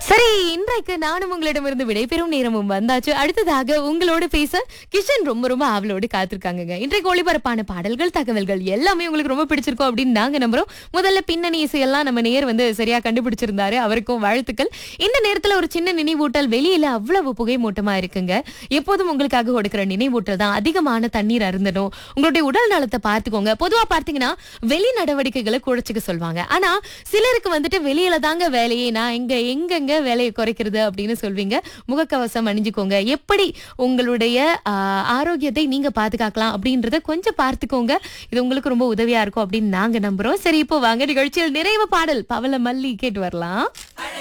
சரி இன்றைக்கு நானும் உங்களிடமிருந்து விடைபெறும் நேரமும் வந்தாச்சு அடுத்ததாக உங்களோட பேச கிஷன் ரொம்ப ரொம்ப ஆவலோடு காத்திருக்காங்க இன்றைக்கு ஒளிபரப்பான பாடல்கள் தகவல்கள் எல்லாமே உங்களுக்கு ரொம்ப பிடிச்சிருக்கும் அப்படின்னு நாங்க நம்புறோம் முதல்ல பின்னணி இசையெல்லாம் நம்ம நேர் வந்து சரியா கண்டுபிடிச்சிருந்தாரு அவருக்கும் வாழ்த்துக்கள் இந்த நேரத்துல ஒரு சின்ன நினைவூட்டல் வெளியில அவ்வளவு புகை மூட்டமா இருக்குங்க எப்போதும் உங்களுக்காக கொடுக்கிற நினைவூட்டல் தான் அதிகமான தண்ணீர் அருந்தணும் உங்களுடைய உடல் நலத்தை பார்த்துக்கோங்க பொதுவா பார்த்தீங்கன்னா வெளி நடவடிக்கைகளை குறைச்சிக்க சொல்லுவாங்க ஆனா சிலருக்கு வந்துட்டு வெளியில தாங்க வேலையே நான் எங்க எங்கெங்க வேலையை குறைக்கிறது அப்படின்னு சொல்வீங்க முகக்கவசம் அணிஞ்சுக்கோங்க எப்படி உங்களுடைய ஆஹ், ஆரோக்கியத்தை நீங்க பாதுகாக்கலாம் அப்படின்றத கொஞ்சம் பார்த்துக்கோங்க இது உங்களுக்கு ரொம்ப உதவியா இருக்கும் அப்படின்னு நாங்க நம்புறோம் சரி இப்போ வாங்க நிகழ்ச்சியில் நிறைவு பாடல் பவள மல்லி கேட்டு வரலாம்